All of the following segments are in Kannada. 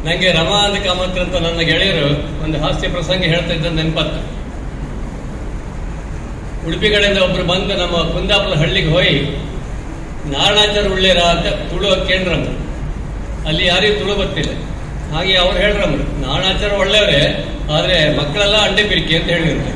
ನಂಗೆ ರಮಾ ಅಂದ ಕಾಮತ್ರ ಅಂತ ನನ್ನ ಗೆಳೆಯರು ಒಂದು ಹಾಸ್ಯ ಪ್ರಸಂಗ ಹೇಳ್ತಾ ಇದ್ದ ನೆನಪತ್ತ ಉಡುಪಿ ಕಡೆಯಿಂದ ಒಬ್ರು ಬಂದು ನಮ್ಮ ಕುಂದಾಪುರ ಹಳ್ಳಿಗೆ ಹೋಗಿ ನಾರಾಯಣಾಚಾರ ಉಳ್ಳೇರ ಅಂತ ತುಳು ಕೇಂದ್ರಮ್ಮ ಅಲ್ಲಿ ಯಾರಿಗೂ ತುಳು ಗೊತ್ತಿಲ್ಲ ಹಾಗೆ ಅವ್ರು ಹೇಳ್ರಮ್ಮ ನಾರಾಯಣಾಚಾರ ಒಳ್ಳೆಯವರೇ ಆದ್ರೆ ಮಕ್ಕಳೆಲ್ಲ ಅಂಡೆ ಬಿರಿಕೆ ಅಂತ ಹೇಳಿದ್ರು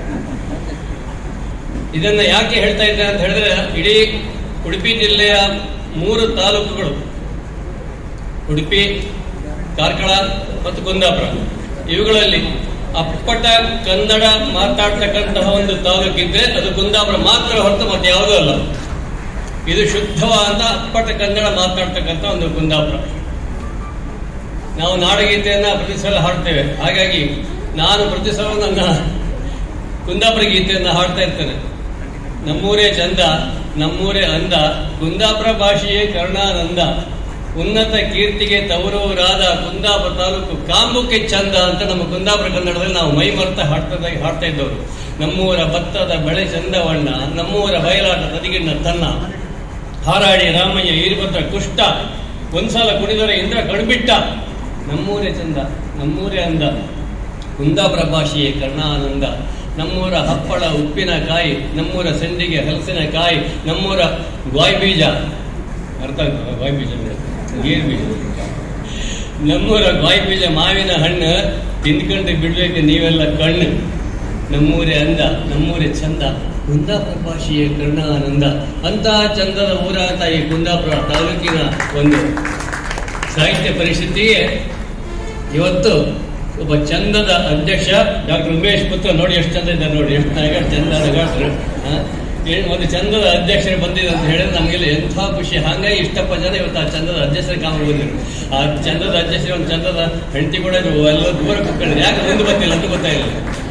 ಇದನ್ನ ಯಾಕೆ ಹೇಳ್ತಾ ಇದ್ದಾರೆ ಅಂತ ಹೇಳಿದ್ರೆ ಇಡೀ ಉಡುಪಿ ಜಿಲ್ಲೆಯ ಮೂರು ತಾಲೂಕುಗಳು ಉಡುಪಿ ಕಾರ್ಕಳ ಮತ್ತು ಕುಂದಾಪುರ ಇವುಗಳಲ್ಲಿ ಅಪ್ಪಟ ಕನ್ನಡ ಮಾತಾಡ್ತಕ್ಕಂತಹ ಒಂದು ತಾಲೂಕಿದ್ರೆ ಅದು ಕುಂದಾಪುರ ಮಾತ್ರ ಹೊರತು ಮತ್ತೆ ಯಾವುದೂ ಅಲ್ಲ ಇದು ಶುದ್ಧವಾದ ಅಪ್ಪಟ ಕನ್ನಡ ಮಾತಾಡ್ತಕ್ಕಂಥ ಒಂದು ಕುಂದಾಪುರ ನಾವು ನಾಡಗೀತೆಯನ್ನ ಪ್ರತಿ ಸಲ ಹಾಡ್ತೇವೆ ಹಾಗಾಗಿ ನಾನು ಪ್ರತಿ ಸಲ ನನ್ನ ಕುಂದಾಪುರ ಗೀತೆಯನ್ನ ಹಾಡ್ತಾ ಇರ್ತೇನೆ ನಮ್ಮೂರೇ ಚಂದ ನಮ್ಮೂರೇ ಅಂದ ಕುಂದಾಪುರ ಭಾಷೆಯೇ ಕರುಣಾನಂದ ಉನ್ನತ ಕೀರ್ತಿಗೆ ತವರೂರಾದ ಕುಂದಾಪುರ ತಾಲೂಕು ಕಾಂಬುಕ್ಕೆ ಚಂದ ಅಂತ ನಮ್ಮ ಕುಂದಾಪುರ ಕನ್ನಡದಲ್ಲಿ ನಾವು ಮೈ ಮರ್ತ ಹಾಡ್ತಾ ಹಾಡ್ತಾ ಇದ್ದವರು ನಮ್ಮೂರ ಭತ್ತದ ಬೆಳೆ ಚಂದವಣ್ಣ ನಮ್ಮೂರ ಬಯಲಾಟ ತದಿಗಿಣ್ಣ ತನ್ನ ಹಾರಾಡಿ ರಾಮಯ್ಯ ಈರ್ಭದ್ರ ಕುಷ್ಟ ಒಂದ್ಸಲ ಕುಣಿದರೆ ಇಂದ್ರ ಕಣ್ಬಿಟ್ಟ ನಮ್ಮೂರೇ ಚಂದ ನಮ್ಮೂರೇ ಅಂದ ಕುಂದಾಪುರ ಭಾಷೆಯೇ ಕರ್ಣಾನಂದ ನಮ್ಮೂರ ಹಪ್ಪಳ ಉಪ್ಪಿನಕಾಯಿ ನಮ್ಮೂರ ಸಂಡಿಗೆ ಹಲಸಿನಕಾಯಿ ನಮ್ಮೂರ ಗಾಯ್ ಬೀಜ ಅರ್ಥ ಆಗ್ತದ ಗಾಯ್ ಬೀಜ ಅಂದ್ರೆ? ಗೇರು ಬೀಜ ನಮ್ಮೂರ ಗಾಯ್ ಬೀಜ ಮಾವಿನ ಹಣ್ಣು ತಿಂದ್ಕೊಂಡು ಬಿಡ್ಬೇಕು ನೀವೆಲ್ಲ ಕಣ್ಣು ನಮ್ಮೂರೇ ಅಂದ ನಮ್ಮೂರೇ ಚಂದ ಕುಂದಾಪುರ ಭಾಷೆಯೇ ಕರ್ಣಾನಂದ ಅಂತಹ ಚಂದದ ಊರಾದ ಈ ಕುಂದಾಪುರ ತಾಲೂಕಿನ ಒಂದು ಸಾಹಿತ್ಯ ಪರಿಷತ್ತಿಗೆ ಇವತ್ತು ಒಬ್ಬ ಚಂದದ ಅಧ್ಯಕ್ಷ ಡಾಕ್ಟರ್ ಉಮೇಶ್ ಪುತ್ರ ನೋಡಿ ಎಷ್ಟು ಚಂದ ಇದ್ದಾರೆ ನೋಡಿ ಎಷ್ಟು ನಾಯಕ ಚಂದ ನಗಾಡ್ರು ಆ, ಏನ್ ಒಂದು ಚಂದದ ಅಧ್ಯಕ್ಷರು ಬಂದಿದೆ ಅಂತ ಹೇಳಿದ್ರೆ ನಮಗೆಲ್ಲ ಎಂಥ ಖುಷಿ ಹಾಗಾಗಿ ಇಷ್ಟಪ್ಪ ಜನ ಇವತ್ತು ಆ ಚಂದದ ಅಧ್ಯಕ್ಷರ ಕಾಮ ಬಂದಿರು ಆ ಚಂದದ ಅಧ್ಯಕ್ಷರ ಒಂದು ಚಂದದ ಹೆಂಡತಿ ಕೂಡ ಇದ್ರು. ಎಲ್ಲ ದೂರ ಕುತ್ಕೊಂಡಿದ್ರು ಯಾಕೆ ಮುಂದೆ ಬರ್ತಿಲ್ಲ ಅಂತ ಗೊತ್ತಾಗಿಲ್ಲ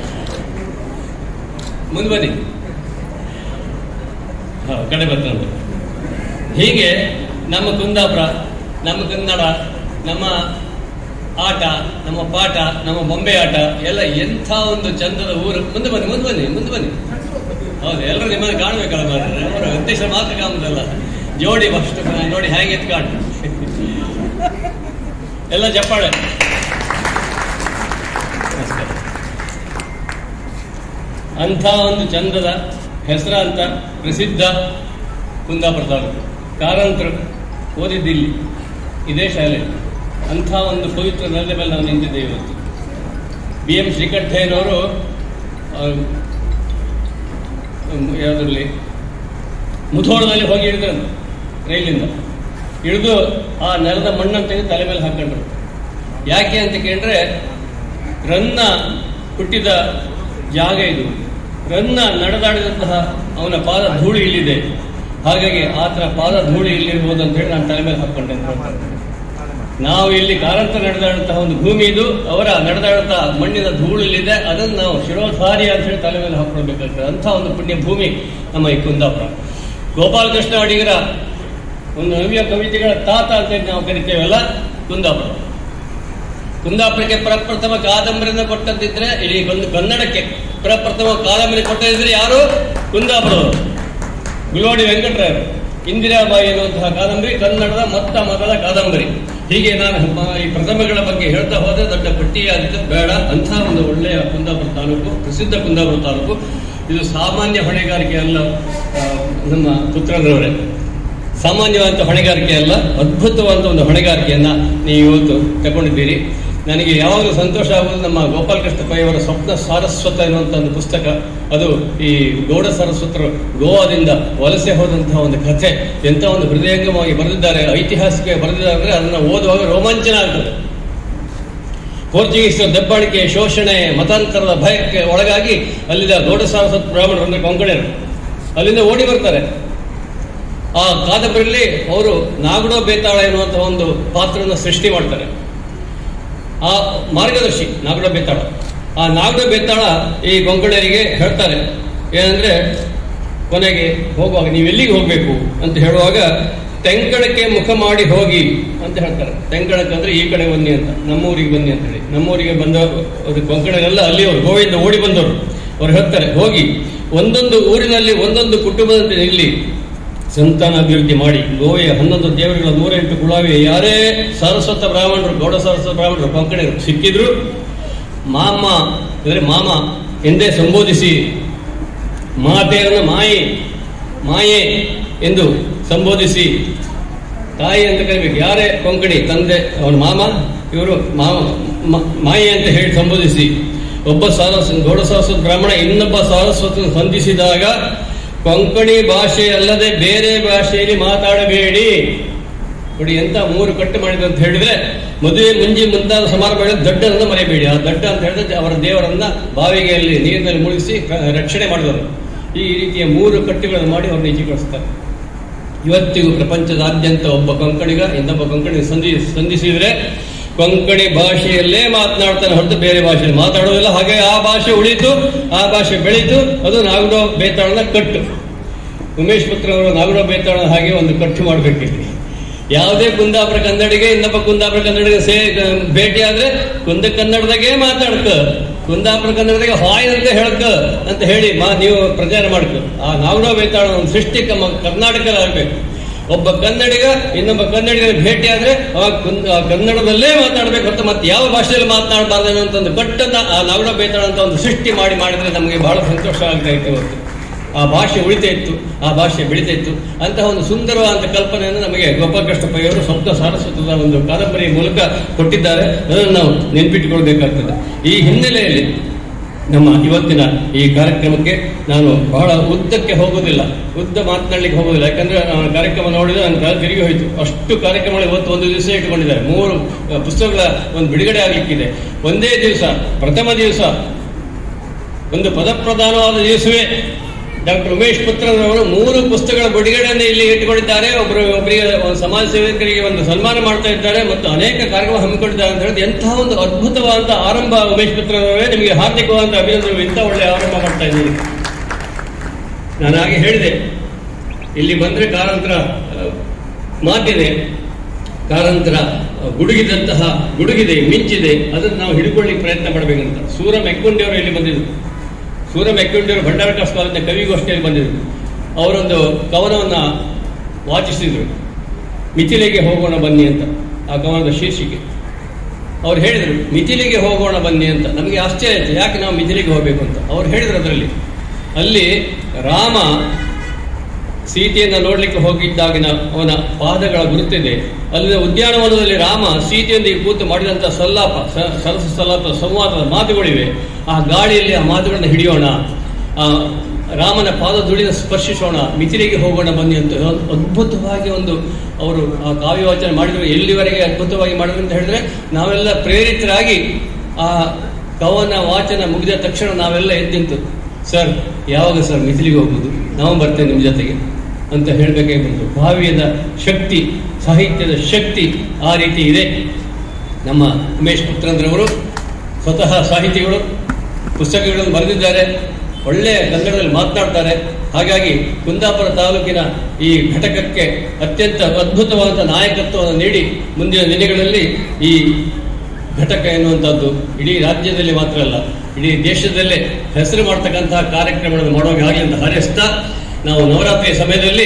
ಮುಂದೆ ಬನ್ನಿ ಹಾ ಕಡೆ ಬರ್ತಾರೆ ಹೀಗೆ ನಮ್ಮ ಕುಂದಾಪುರ ನಮ್ಮ ಕನ್ನಡ ನಮ್ಮ ಆಟ ನಮ್ಮ ಪಾಠ ನಮ್ಮ ಬೊಂಬೆ ಆಟ ಎಲ್ಲ ಎಂಥ ಒಂದು ಚಂದದ ಊರು ಮುಂದೆ ಬನ್ನಿ ಮುಂದೆ ಬನ್ನಿ ಮುಂದೆ ಬನ್ನಿ ಹೌದು ಎಲ್ಲರೂ ನಿಮ್ಮನ್ನು ಕಾಣ್ಬೇಕಲ್ಲ ಮಾರ್ರೆ. ಅವರು ಅಧ್ಯಕ್ಷರು ಮಾತ್ರ ಕಾಣುದಲ್ಲ ಜೋಡಿ ಫಸ್ಟ್ ನೋಡಿ ಹೇಗೆ ಎತ್ತು ಕಾಣು ಎಲ್ಲ ಜಪ್ಪಾಳೆ ನಮಸ್ಕಾರ ಅಂಥ ಒಂದು ಚಂದದ ಹೆಸರಾಂತ ಪ್ರಸಿದ್ಧ ಕುಂದಾಪುರ ತಾಲೂಕು ಕಾರಂತರು ಓದಿದ್ದಿಲ್ಲಿ ಇದೇ ಶಾಲೆ ಅಂಥ ಒಂದು ಪವಿತ್ರ ನೆಲದ ಮೇಲೆ ನಾವು ನಿಂತಿದ್ದೇವೆ ಇವತ್ತು ಬಿ ಎಂ ಶ್ರೀಕಂಠಯ್ಯನವರು ಯಾವುದರಲ್ಲಿ ಮುಧೋಳದಲ್ಲಿ ಹೋಗಿ ಇಳಿದ್ರು ರೈಲಿಂದ ಇಳಿದು ಆ ನೆಲದ ಮಣ್ಣನ್ನು ತೆಗೆದು ತಲೆ ಮೇಲೆ ಹಾಕೊಂಡ್ರು ಯಾಕೆ ಅಂತ ಕೇಳಿದ್ರೆ ರನ್ನ ಹುಟ್ಟಿದ ಜಾಗ ಇದು ರನ್ನ ನಡೆದಾಡಿದಂತಹ ಅವನ ಪಾದ ಧೂಳಿ ಇಲ್ಲಿದೆ ಹಾಗಾಗಿ ಆತನ ಪಾದ ಧೂಳಿ ಇಲ್ಲಿರ್ಬೋದು ಅಂತ ಹೇಳಿ ನಾನು ತಲೆ ಮೇಲೆ ಹಾಕೊಂಡೆ ಅಂತ ಹೇಳ್ತಾರೆ. ನಾವು ಇಲ್ಲಿ ಕಾರಂತ ನಡೆದಾಡುವಂತಹ ಒಂದು ಭೂಮಿ ಇದು ಅವರ ನಡೆದಾಡುವಂತಹ ಮಣ್ಣಿನ ಧೂಳು ಇಲ್ಲಿದೆ ಅದನ್ನು ನಾವು ಶಿರೋಧಾರಿ ಅಂತ ಹೇಳಿ ತಲೆ ಮೇಲೆ ಹಾಕೊಳ್ಬೇಕಾಗ್ತದೆ ಅಂಥ ಒಂದು ಪುಣ್ಯ ಭೂಮಿ ನಮ್ಮ ಈ ಕುಂದಾಪುರ ಗೋಪಾಲಕೃಷ್ಣ ಅಡಿಗರ ಒಂದು ನವ್ಯ ಕವಿತೆಗಳ ತಾತ ಅಂತ ಹೇಳಿ ನಾವು ಕರಿತೇವಲ್ಲ ಕುಂದಾಪುರ ಕುಂದಾಪುರಕ್ಕೆ ಪ್ರಪ್ರಥಮ ಕಾದಂಬರಿಯನ್ನು ಕೊಟ್ಟದ್ದಿದ್ರೆ ಇಡೀ ಒಂದು ಕನ್ನಡಕ್ಕೆ ಪ್ರಪ್ರಥಮ ಕಾದಂಬರಿ ಕೊಟ್ಟದಿದ್ರೆ ಯಾರು ಕುಂದಾಪುರದವರು ಗುಲ್ವಾಡಿ ವೆಂಕಟರಾಯರು ಇಂದಿರಾಬಾಯಿ ಎನ್ನುವಂತಹ ಕಾದಂಬರಿ ಕನ್ನಡದ ಮೊತ್ತ ಮೊದಲ ಕಾದಂಬರಿ ಹೀಗೆ ನಾನು ಮ- ಈ ಪ್ರಥಮಗಳ ಬಗ್ಗೆ ಹೇಳ್ತಾ ಹೋದ್ರೆ ದೊಡ್ಡ ಪಟ್ಟಿಯಾಗಿದ್ದು ಬೇಡ ಅಂಥ ಒಂದು ಒಳ್ಳೆಯ ಕುಂದಾಪುರ ತಾಲೂಕು ಪ್ರಸಿದ್ಧ ಕುಂದಾಪುರ ತಾಲೂಕು ಇದು ಸಾಮಾನ್ಯ ಹೊಣೆಗಾರಿಕೆ ಅಲ್ಲ ಆ, ನಮ್ಮ ಪುತ್ರರವರೇ ಸಾಮಾನ್ಯವಾದಂಥ ಹೊಣೆಗಾರಿಕೆ ಅಲ್ಲ ಅದ್ಭುತವಾದ ಒಂದು ಹೊಣೆಗಾರಿಕೆಯನ್ನ ನೀವು ಇವತ್ತು ತಗೊಂಡಿದ್ದೀರಿ ನನಗೆ ಯಾವಾಗಲೂ ಸಂತೋಷ ಆಗುವುದು ನಮ್ಮ ಗೋಪಾಲಕೃಷ್ಣ ಪೈ ಅವರ ಸ್ವಪ್ನ ಸಾರಸ್ವತ ಎನ್ನುವಂಥ ಒಂದು ಪುಸ್ತಕ ಅದು ಈ ಗೌಡ ಸಾರಸ್ವತರು ಗೋವಾದಿಂದ ವಲಸೆ ಹೋದಂತಹ ಒಂದು ಕಥೆ ಎಂಥ ಒಂದು ಹೃದಯಂಗಮವಾಗಿ ಬರೆದಿದ್ದಾರೆ ಐತಿಹಾಸಿಕ ಬರೆದಿದ್ದಾರೆ ಅಂದ್ರೆ ಅದನ್ನು ಓದುವಾಗ ರೋಮಾಂಚನ ಆಗ್ತದೆ ಪೋರ್ಚುಗೀಸರ ದಬ್ಬಾಳಿಕೆ ಶೋಷಣೆ ಮತಾಂತರದ ಭಯಕ್ಕೆ ಒಳಗಾಗಿ ಅಲ್ಲಿದ್ದ ಗೌಡ ಸಾರಸ್ವತ ಬ್ರಾಹ್ಮಣರು ಅಂದ್ರೆ ಕೊಂಕಣಿಯರು ಅಲ್ಲಿಂದ ಓಡಿ ಬರ್ತಾರೆ ಆ ಕಾದಂಬರಿಯಲ್ಲಿ ಅವರು ನಾಗಡೋ ಬೇತಾಳ ಎನ್ನುವಂತಹ ಒಂದು ಪಾತ್ರವನ್ನು ಸೃಷ್ಟಿ ಮಾಡ್ತಾರೆ ಆ ಮಾರ್ಗದರ್ಶಿ ನಾಗಡ ಬೇತಾಳ ಆ ನಾಗಡ ಬೇತಾಳ ಈ ಕೊಂಕಣಿಯರಿಗೆ ಹೇಳ್ತಾರೆ ಏನಂದ್ರೆ ಕೊನೆಗೆ ಹೋಗುವಾಗ ನೀವು ಎಲ್ಲಿಗೆ ಹೋಗ್ಬೇಕು ಅಂತ ಹೇಳುವಾಗ ತೆಂಕಣಕ್ಕೆ ಮುಖ ಮಾಡಿ ಹೋಗಿ ಅಂತ ಹೇಳ್ತಾರೆ ತೆಂಕಣಕ್ಕೆ ಅಂದ್ರೆ ಈ ಕಡೆ ಬನ್ನಿ ಅಂತ ನಮ್ಮೂರಿಗೆ ಬನ್ನಿ ಅಂತ ಹೇಳಿ ನಮ್ಮೂರಿಗೆ ಬಂದ ಅದು ಕೊಂಕಣಿಯರೆಲ್ಲ ಅಲ್ಲಿಯವರು ಗೋವಿಂದ ಓಡಿ ಬಂದವರು ಅವ್ರು ಹೇಳ್ತಾರೆ ಹೋಗಿ ಒಂದೊಂದು ಊರಿನಲ್ಲಿ ಒಂದೊಂದು ಕುಟುಂಬದಂತೆ ನಿಲ್ಲಿ ಸಂತಾನಾಭಿವೃದ್ಧಿ ಮಾಡಿ ಗೋವೆಯ ಹನ್ನೊಂದು ದೇವರುಗಳ ನೂರೆಂಟು ಕುಳಾವಿ ಯಾರೇ ಸಾರಸ್ವತ ಬ್ರಾಹ್ಮಣರು ಗೌಡ ಸಾರಸ್ವತ ಬ್ರಾಹ್ಮಣರು ಕೊಂಕಣಿಗರು ಸಿಕ್ಕಿದ್ರು ಮಾಮ ಅಂದರೆ ಮಾಮ ಎಂದೇ ಸಂಬೋಧಿಸಿ ಮಾತೆಯರನ್ನ ಮಾಯೆ ಮಾಯೆ ಎಂದು ಸಂಬೋಧಿಸಿ ತಾಯಿ ಅಂತ ಕರಿಬೇಕು ಯಾರೇ ಕೊಂಕಣಿ ತಂದೆ ಅವನ ಮಾಮ ಇವರು ಮಾಮ ಮ- ಮಾಯೆ ಅಂತ ಹೇಳಿ ಸಂಬೋಧಿಸಿ ಒಬ್ಬ ಸಾರಸ್ವ ಗೌಡ ಸಾರಸ್ವತ ಬ್ರಾಹ್ಮಣ ಇನ್ನೊಬ್ಬ ಸಾರಸ್ವತ ಹೊಂದಿಸಿದಾಗ ಕೊಂಕಣಿ ಭಾಷೆ ಅಲ್ಲದೆ ಬೇರೆ ಭಾಷೆಯಲ್ಲಿ ಮಾತಾಡಬೇಡಿ ನೋಡಿ ಎಂತ ಮೂರು ಕಟ್ಟು ಮಾಡಿದ್ರು ಅಂತ ಹೇಳಿದ್ರೆ ಮದುವೆ ಮುಂಜಿ ಮುಂತಾದ ಸಮಾರಂಭಗಳಲ್ಲಿ ದಡ್ಡರನ್ನ ಮರೆಯಬೇಡಿ ಆ ದಡ್ಡ ಅಂತ ಹೇಳಿದ್ರೆ ಅವರ ದೇವರನ್ನ ಬಾವಿಗೆ ಅಲ್ಲಿ ನೀರಿನಲ್ಲಿ ಮುಳುಗಿಸಿ ಕ- ರಕ್ಷಣೆ ಮಾಡಿದವರು ಈ ರೀತಿಯ ಮೂರು ಕಟ್ಟುಗಳನ್ನು ಮಾಡಿ ಅವ್ರನ್ನ ಈಚೆ ಕಳಿಸ್ತಾರೆ ಇವತ್ತಿಗೂ ಪ್ರಪಂಚದಾದ್ಯಂತ ಒಬ್ಬ ಕೊಂಕಣಿಗ ಇನ್ನೊಬ್ಬ ಕೊಂಕಣಿ ಸಂಧಿ ಸಂಧಿಸಿದ್ರೆ ಕೊಂಕಣಿ ಭಾಷೆಯಲ್ಲೇ ಮಾತನಾಡ್ತಾನೆ ಹೊರತು ಬೇರೆ ಭಾಷೆಯಲ್ಲಿ ಮಾತಾಡೋದಿಲ್ಲ ಹಾಗೆ ಆ ಭಾಷೆ ಉಳಿತು ಆ ಭಾಷೆ ಬೆಳೀತು ಅದು ನಾಗಡೋ ಬೇತಾಳನ ಕಟ್ಟು ಉಮೇಶ್ ಪುತ್ರ ಅವರು ನಾಗಡೋ ಬೇತಾಳ ಹಾಗೆ ಒಂದು ಕಟ್ಟು ಮಾಡಬೇಕಿಲ್ಲಿ ಯಾವುದೇ ಕುಂದಾಪುರ ಕನ್ನಡಿಗೆ ಇನ್ನೊಬ್ಬ ಕುಂದಾಪುರ ಕನ್ನಡಿಗ ಸೇ ಭೇಟಿ ಆದ್ರೆ ಕುಂದ ಕನ್ನಡದಾಗೆ ಮಾತಾಡ್ಕ ಕುಂದಾಪುರ ಕನ್ನಡದಾಗೆ ಹಾಯ್ ಅಂತ ಹೇಳ್ಕ ಅಂತ ಹೇಳಿ ಮಾ ನೀವು ಪ್ರಚಾರ ಮಾಡ್ಕ ಆ ನಾಗಡೋ ಬೇತಾಳ ಒಂದು ಸೃಷ್ಟಿ ಕಮ್ಮ ಕರ್ನಾಟಕದಲ್ಲಿ ಆಗ್ಬೇಕು ಒಬ್ಬ ಕನ್ನಡಿಗ ಇನ್ನೊಬ್ಬ ಕನ್ನಡಿಗರ ಭೇಟಿ ಆದ್ರೆ ಆ ಕುಂದ ಆ ಕನ್ನಡದಲ್ಲೇ ಮಾತಾಡ್ಬೇಕು ಅಂತ ಮತ್ತೆ ಯಾವ ಭಾಷೆಯಲ್ಲಿ ಮಾತನಾಡಬಾರ್ದು ಅನ್ನೋ ಒಂದು ಕಟ್ಟನ್ನ ಆ ನಾಗಡೋ ಬೇತಾಳ ಅಂತ ಒಂದು ಸೃಷ್ಟಿ ಮಾಡಿ ಮಾಡಿದ್ರೆ ನಮಗೆ ಬಹಳ ಸಂತೋಷ ಆಗ್ತಾ ಇತ್ತು ಇವತ್ತು ಆ ಭಾಷೆ ಉಳಿತಾ ಇತ್ತು ಆ ಭಾಷೆ ಬೆಳೀತಾ ಇತ್ತು ಅಂತಹ ಒಂದು ಸುಂದರವಾದ ಕಲ್ಪನೆಯನ್ನು ನಮಗೆ ಗೋಪಾಲಕೃಷ್ಣಪ್ಪಯ್ಯವರು ಸ್ವಪ್ನ ಸಾರಸ್ವತದ ಒಂದು ಕಾದಂಬರಿ ಮೂಲಕ ಕೊಟ್ಟಿದ್ದಾರೆ ಅದನ್ನು ನಾವು ನೆನ್ಪಿಟ್ಟುಕೊಳ್ಬೇಕಾಗ್ತದೆ ಈ ಹಿನ್ನೆಲೆಯಲ್ಲಿ ನಮ್ಮ ಇವತ್ತಿನ ಈ ಕಾರ್ಯಕ್ರಮಕ್ಕೆ ನಾನು ಬಹಳ ಉದ್ದಕ್ಕೆ ಹೋಗೋದಿಲ್ಲ ಉದ್ದ ಮಾತನಾಡ್ಲಿಕ್ಕೆ ಹೋಗೋದಿಲ್ಲ ಯಾಕಂದ್ರೆ ನಾನು ಕಾರ್ಯಕ್ರಮ ನೋಡಿದ್ರೆ ನನ್ನ ಕಾಲ ತಿರುಗಿ ಹೋಯಿತು ಅಷ್ಟು ಕಾರ್ಯಕ್ರಮಗಳು ಇವತ್ತು ಒಂದು ದಿವಸ ಇಟ್ಕೊಂಡಿದ್ದಾರೆ ಮೂರು ಅಹ್, ಪುಸ್ತಕಗಳ ಒಂದು ಬಿಡುಗಡೆ ಆಗಲಿಕ್ಕಿದೆ ಒಂದೇ ದಿವಸ ಪ್ರಥಮ ದಿವಸ ಒಂದು ಪದಪ್ರಧಾನವಾದ ದಿವಸವೇ ಡಾಕ್ಟರ್ ಉಮೇಶ್ ಪುತ್ರನವರು ಮೂರು ಪುಸ್ತಕಗಳ ಬಿಡುಗಡೆಯನ್ನು ಇಲ್ಲಿ ಇಟ್ಟುಕೊಂಡಿದ್ದಾರೆ ಒಬ್ಬರು ಒಬ್ಬರಿಗೆ ಒಂದು ಸಮಾಜ ಸೇವಕರಿಗೆ ಒಂದು ಸನ್ಮಾನ ಮಾಡ್ತಾ ಇದ್ದಾರೆ ಮತ್ತು ಅನೇಕ ಕಾರ್ಯಕ್ರಮ ಹಮ್ಮಿಕೊಂಡಿದ್ದಾರೆ ಅಂತ ಹೇಳಿದ್ರೆ ಎಂತಹ ಒಂದು ಅದ್ಭುತವಾದ ಆರಂಭ ಉಮೇಶ್ ಪುತ್ರನವರೇ ನಿಮಗೆ ಹಾರ್ದಿಕವಾದ ಅಭಿನಂದನೆ ಇಂಥ ಒಳ್ಳೆ ಆರಂಭ ಮಾಡ್ತಾ ಇದ್ದೀನಿ ನಾನು ಹಾಗೆ ಹೇಳಿದೆ ಇಲ್ಲಿ ಬಂದ್ರೆ ಕಾರಂತರ ಆ, ಮಾತಿದೆ ಕಾರಂತರ ಆ, ಗುಡುಗಿದಂತಹ ಗುಡುಗಿದೆ ಮಿಂಚಿದೆ ಅದನ್ನು ನಾವು ಹಿಡ್ಕೊಳ್ಳಿಕ್ಕೆ ಪ್ರಯತ್ನ ಮಾಡಬೇಕಂತ ಸೂರ ಮೆಕ್ಕುಂಡಿಯವರು ಇಲ್ಲಿ ಬಂದಿದ್ರು ಸೂರ ಮೆಕ್ಕುಂಡಿಯವರು ಭಂಡಾರಕಾಸ್ ಕಾಲೇಜಿನ ಕವಿಗೋಷ್ಠಿಯಲ್ಲಿ ಬಂದಿದ್ರು ಅವರೊಂದು ಕವನವನ್ನ ವಾಚಿಸಿದ್ರು ಮಿಥಿಲೆಗೆ ಹೋಗೋಣ ಬನ್ನಿ ಅಂತ ಆ ಕವನದ ಶೀರ್ಷಿಕೆ ಅವ್ರು ಹೇಳಿದ್ರು ಮಿಥಿಲಿಗೆ ಹೋಗೋಣ ಬನ್ನಿ ಅಂತ ನಮಗೆ ಆಶ್ಚರ್ಯ ಆಯ್ತು ಯಾಕೆ ನಾವು ಮಿಥಿಲಿಗೆ ಹೋಗಬೇಕು ಅಂತ ಅವ್ರು ಹೇಳಿದ್ರು ಅದರಲ್ಲಿ ಅಲ್ಲಿ ರಾಮ ಸೀತೆಯನ್ನು ನೋಡ್ಲಿಕ್ಕೆ ಹೋಗಿದ್ದಾಗಿನ ಅವನ ಪಾದಗಳ ಗುರುತಿದೆ ಅಲ್ಲಿನ ಉದ್ಯಾನವನದಲ್ಲಿ ರಾಮ ಸೀತೆಯೊಂದಿಗೆ ಕೂತು ಮಾಡಿದಂಥ ಸಲ್ಲಾಪ ಸ- ಸರಸ ಸಲ್ಲಾಪ ಸಂವಾದದ ಮಾತುಗಳಿವೆ ಆ ಗಾಳಿಯಲ್ಲಿ ಆ ಮಾತುಗಳನ್ನು ಹಿಡಿಯೋಣ ಆ ರಾಮನ ಪಾದ ಧೂಳಿನ ಸ್ಪರ್ಶಿಸೋಣ ಮಿಥಿಲಿಗೆ ಹೋಗೋಣ ಬನ್ನಿ ಅಂತ ಒಂದು ಅದ್ಭುತವಾಗಿ ಒಂದು ಅವರು ಆ ಕಾವ್ಯವಾಚನ ಮಾಡಿದ್ರು ಎಲ್ಲಿವರೆಗೆ ಅದ್ಭುತವಾಗಿ ಮಾಡಿದ್ರು ಅಂತ ಹೇಳಿದ್ರೆ ನಾವೆಲ್ಲ ಪ್ರೇರಿತರಾಗಿ ಆ ಕವನ ವಾಚನ ಮುಗಿದ ತಕ್ಷಣ ನಾವೆಲ್ಲ ಎದ್ದಿಂತು ಸರ್ ಯಾವಾಗ ಸರ್ ಮಿಥಿಲಿಗೆ ಹೋಗುದು ನಾವು ಬರ್ತೇವೆ ನಿಮ್ಮ ಜೊತೆಗೆ ಅಂತ ಹೇಳಬೇಕಾಗಿ ಬಂತು ಕಾವ್ಯದ ಶಕ್ತಿ ಸಾಹಿತ್ಯದ ಶಕ್ತಿ ಆ ರೀತಿ ಇದೆ ನಮ್ಮ ಉಮೇಶ್ ಪುತ್ರಂದ್ರವರು ಸ್ವತಃ ಸಾಹಿತಿಗಳು ಪುಸ್ತಕಗಳನ್ನು ಬರೆದಿದ್ದಾರೆ ಒಳ್ಳೆಯ ಕನ್ನಡದಲ್ಲಿ ಮಾತನಾಡ್ತಾರೆ ಹಾಗಾಗಿ ಕುಂದಾಪುರ ತಾಲೂಕಿನ ಈ ಘಟಕಕ್ಕೆ ಅತ್ಯಂತ ಅದ್ಭುತವಾದ ನಾಯಕತ್ವವನ್ನು ನೀಡಿ ಮುಂದಿನ ದಿನಗಳಲ್ಲಿ ಈ ಘಟಕ ಎನ್ನುವಂಥದ್ದು ಇಡೀ ರಾಜ್ಯದಲ್ಲಿ ಮಾತ್ರ ಅಲ್ಲ ಇಡೀ ದೇಶದಲ್ಲೇ ಹೆಸರು ಮಾಡ್ತಕ್ಕಂತಹ ಕಾರ್ಯಕ್ರಮಗಳನ್ನು ಮಾಡುವಾಗ ಆಗಲಿ ಅಂತ ಹಾರೈಸ್ತಾ ನಾವು ನವರಾತ್ರಿಯ ಸಮಯದಲ್ಲಿ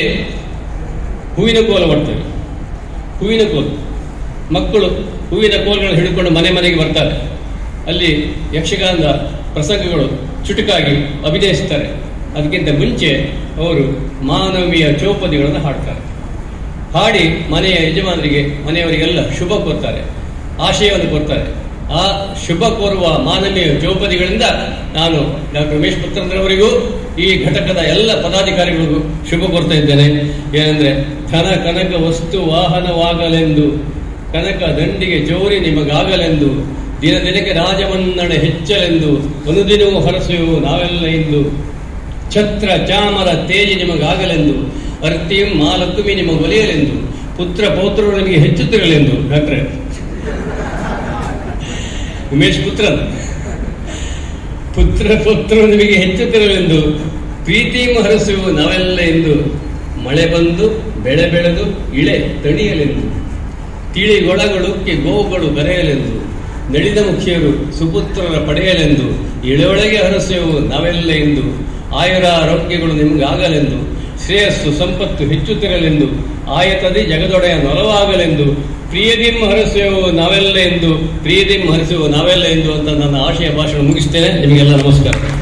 ಹೂವಿನ ಕೋಲು ಮಾಡ್ತೇವೆ ಹೂವಿನ ಕೋಲು ಮಕ್ಕಳು ಹೂವಿನ ಕೋಲುಗಳನ್ನು ಹಿಡಿದುಕೊಂಡು ಮನೆ ಮನೆಗೆ ಬರ್ತಾರೆ ಅಲ್ಲಿ ಯಕ್ಷಗಾನದ ಪ್ರಸಂಗಗಳು ಚುಟುಕಾಗಿ ಅಭಿನಯಿಸ್ತಾರೆ ಅದಕ್ಕಿಂತ ಮುಂಚೆ ಅವರು ಮಾನವೀಯ ಚೌಪದಿಗಳನ್ನು ಹಾಡ್ತಾರೆ ಹಾಡಿ ಮನೆಯ ಯಜಮಾನರಿಗೆ ಮನೆಯವರಿಗೆಲ್ಲ ಶುಭ ಕೋರ್ತಾರೆ ಆಶಯವನ್ನು ಕೋರ್ತಾರೆ ಆ ಶುಭ ಕೋರುವ ಮಾನವೀಯ ಚೌಪದಿಗಳಿಂದ ನಾನು ಡಾಕ್ಟರ್ ಉಮೇಶ್ ಪುತ್ರನವರಿಗೂ ಈ ಘಟಕದ ಎಲ್ಲ ಪದಾಧಿಕಾರಿಗಳಿಗೂ ಶುಭ ಕೋರ್ತಾ ಇದ್ದೇನೆ ಏನಂದ್ರೆ ಧನ ಕನಕ ವಸ್ತು ವಾಹನವಾಗಲೆಂದು ಕನಕ ದಂಡಿಗೆ ಜೋರಿ ನಿಮಗಾಗಲೆಂದು ದಿನ ದಿನಕ್ಕೆ ರಾಜಮನ್ನಣೆ ಹೆಚ್ಚಲೆಂದು ಅನುದಿನವೂ ಹರಸುವು ನಾವೆಲ್ಲ ಇಂದು ಛತ್ರ ಚಾಮರ ತೇಜಿ ನಿಮಗಾಗಲೆಂದು ಅರ್ತಿಂ ಮಾಲಕುಮಿ ನಿಮಗೆ ಒಲಿಯಲೆಂದು ಪುತ್ರ ಪೌತ್ರರು ನಿಮಗೆ ಹೆಚ್ಚುತ್ತಿರಲೆಂದು ಡಾಕ್ಟ್ರೆ ಉಮೇಶ್ ಪುತ್ರನ್ ಪುತ್ರ ಪುತ್ರರು ನಿಮಗೆ ಹೆಚ್ಚುತ್ತಿರಲೆಂದು ಪ್ರೀತಿಯು ಹರಸುವು ನಾವೆಲ್ಲ ಎಂದು ಮಳೆ ಬಂದು ಬೆಳೆ ಬೆಳೆದು ಇಳೆ ತಣಿಯಲೆಂದು ತಿಳಿಗೊಳಗಳುಕ್ಕೆ ಗೋವುಗಳು ಕರೆಯಲೆಂದು ನಡೆದ ಮುಖಿಯರು ಸುಪುತ್ರರ ಪಡೆಯಲೆಂದು ಇಳೆಯೊಳಗೆ ಹರಸುವು ನಾವೆಲ್ಲ ಎಂದು ಆಯುರ ಆರೋಗ್ಯಗಳು ನಿಮಗಾಗಲೆಂದು ಶ್ರೇಯಸ್ಸು ಸಂಪತ್ತು ಹೆಚ್ಚುತ್ತಿರಲೆಂದು ಆಯತದಿ ಜಗದೊಡೆಯ ನೊಲವಾಗಲೆಂದು ಪ್ರಿಯದಿಂ ಹರಿಸುವ ನಾವೆಲ್ಲ ಎಂದು ಪ್ರಿಯದಿಂ ಹರಿಸುವ ನಾವೆಲ್ಲ ಎಂದು ಅಂತ ನನ್ನ ಆಶಯ ಭಾಷಣ ಮುಗಿಸ್ತೇನೆ ನಿಮಗೆಲ್ಲ ನಮಸ್ಕಾರ